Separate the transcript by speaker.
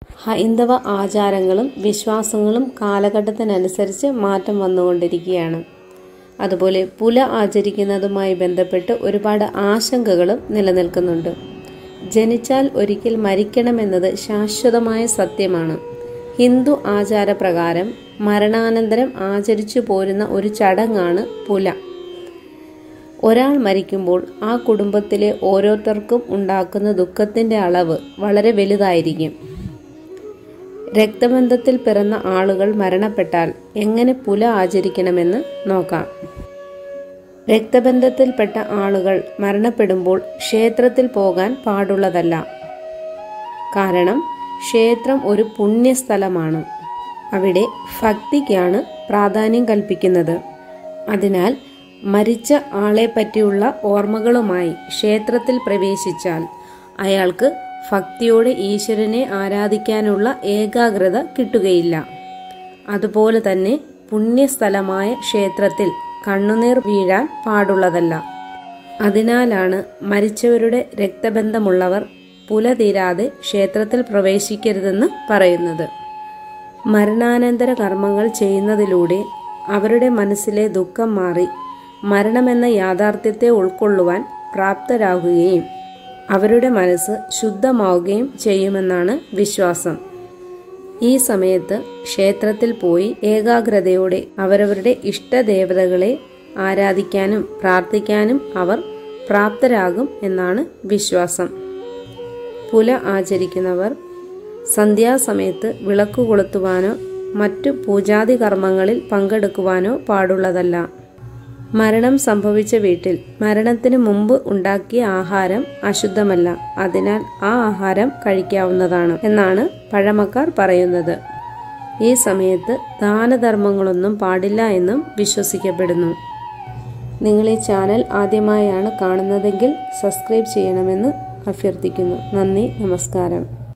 Speaker 1: ഹൈന്ദവ ആചാരങ്ങളും വിശ്വാസങ്ങളും കാലഘട്ടത്തിനനുസരിച്ച് മാറ്റം വന്നുകൊണ്ടിരിക്കുകയാണ് അതുപോലെ പുല ആചരിക്കുന്നതുമായി ബന്ധപ്പെട്ട് ഒരുപാട് ആശങ്കകളും നിലനിൽക്കുന്നുണ്ട് ജനിച്ചാൽ ഒരിക്കൽ മരിക്കണമെന്നത് ശാശ്വതമായ സത്യമാണ് ഹിന്ദു ആചാരപ്രകാരം മരണാനന്തരം ആചരിച്ചു പോരുന്ന ഒരു ചടങ്ങാണ് പുല ഒരാൾ മരിക്കുമ്പോൾ ആ കുടുംബത്തിലെ ഓരോരുത്തർക്കും ഉണ്ടാക്കുന്ന ദുഃഖത്തിന്റെ അളവ് വളരെ വലുതായിരിക്കും രക്തബന്ധത്തിൽ പിറന്ന ആളുകൾ മരണപ്പെട്ടാൽ എങ്ങനെ പുല ആചരിക്കണമെന്ന് നോക്കാം രക്തബന്ധത്തിൽപ്പെട്ട ആളുകൾ മരണപ്പെടുമ്പോൾ ക്ഷേത്രത്തിൽ പോകാൻ പാടുള്ളതല്ല കാരണം ക്ഷേത്രം ഒരു പുണ്യസ്ഥലമാണ് അവിടെ ഭക്തിക്കാണ് പ്രാധാന്യം കൽപ്പിക്കുന്നത് അതിനാൽ മരിച്ച ആളെ പറ്റിയുള്ള ഓർമ്മകളുമായി ക്ഷേത്രത്തിൽ പ്രവേശിച്ചാൽ അയാൾക്ക് ഭക്തിയോടെ ഈശ്വരനെ ആരാധിക്കാനുള്ള ഏകാഗ്രത കിട്ടുകയില്ല അതുപോലെ തന്നെ പുണ്യസ്ഥലമായ ക്ഷേത്രത്തിൽ കണ്ണുനീർ വീഴാൻ പാടുള്ളതല്ല അതിനാലാണ് മരിച്ചവരുടെ രക്തബന്ധമുള്ളവർ പുല തീരാതെ ക്ഷേത്രത്തിൽ പ്രവേശിക്കരുതെന്ന് പറയുന്നത് മരണാനന്തര കർമ്മങ്ങൾ ചെയ്യുന്നതിലൂടെ അവരുടെ മനസ്സിലെ ദുഃഖം മാറി മരണമെന്ന യാഥാർത്ഥ്യത്തെ ഉൾക്കൊള്ളുവാൻ പ്രാപ്തരാകുകയും അവരുടെ മനസ്സ് ശുദ്ധമാവുകയും ചെയ്യുമെന്നാണ് വിശ്വാസം ഈ സമയത്ത് ക്ഷേത്രത്തിൽ പോയി ഏകാഗ്രതയോടെ അവരവരുടെ ഇഷ്ടദേവതകളെ ആരാധിക്കാനും പ്രാർത്ഥിക്കാനും അവർ പ്രാപ്തരാകും എന്നാണ് വിശ്വാസം പുല ആചരിക്കുന്നവർ സന്ധ്യാസമയത്ത് വിളക്ക് കൊളുത്തുവാനോ മറ്റു പൂജാതി കർമ്മങ്ങളിൽ പങ്കെടുക്കുവാനോ പാടുള്ളതല്ല മരണം സംഭവിച്ച വീട്ടിൽ മരണത്തിന് മുമ്പ് ഉണ്ടാക്കിയ ആഹാരം അശുദ്ധമല്ല അതിനാൽ ആ ആഹാരം കഴിക്കാവുന്നതാണ് എന്നാണ് പഴമക്കാർ പറയുന്നത് ഈ സമയത്ത് ദാനധർമ്മങ്ങളൊന്നും പാടില്ല എന്നും വിശ്വസിക്കപ്പെടുന്നു നിങ്ങൾ ഈ ചാനൽ ആദ്യമായാണ് കാണുന്നതെങ്കിൽ സബ്സ്ക്രൈബ് ചെയ്യണമെന്ന് അഭ്യർത്ഥിക്കുന്നു നന്ദി നമസ്കാരം